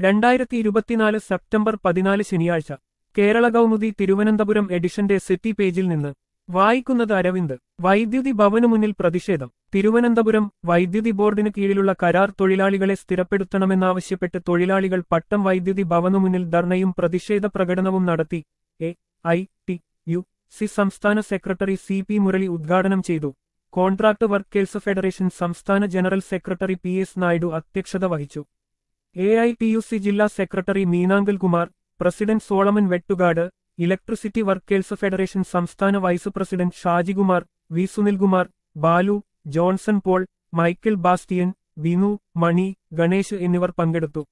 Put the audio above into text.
രണ്ടായിരത്തി ഇരുപത്തിനാല് സെപ്റ്റംബർ പതിനാല് ശനിയാഴ്ച കേരള കൗമുദി തിരുവനന്തപുരം എഡിഷന്റെ സിറ്റി പേജിൽ നിന്ന് വായിക്കുന്നത് അരവിന്ദ് വൈദ്യുതി ഭവനു മുന്നിൽ പ്രതിഷേധം തിരുവനന്തപുരം വൈദ്യുതി ബോർഡിന് കീഴിലുള്ള കരാർ തൊഴിലാളികളെ സ്ഥിരപ്പെടുത്തണമെന്നാവശ്യപ്പെട്ട് തൊഴിലാളികൾ പട്ടം വൈദ്യുതി ഭവനു മുന്നിൽ ധർണയും പ്രതിഷേധ പ്രകടനവും നടത്തി A I T U C സംസ്ഥാന സെക്രട്ടറി സി പി മുരളി ഉദ്ഘാടനം ചെയ്തു കോൺട്രാക്ട് വർക്കേഴ്സ് ഫെഡറേഷൻ സംസ്ഥാന general secretary P S Naidu അധ്യക്ഷത വഹിച്ചു A I T U C ജില്ലാ secretary Meenankal Kumar president Solomon Vettukad electricity workers federation സംസ്ഥാന vice president Shajikumar V Sunilkumar Balu Johnson Paul Michael Bastian Vinu Mani Ganesh എന്നിവർ പങ്കെടുത്തു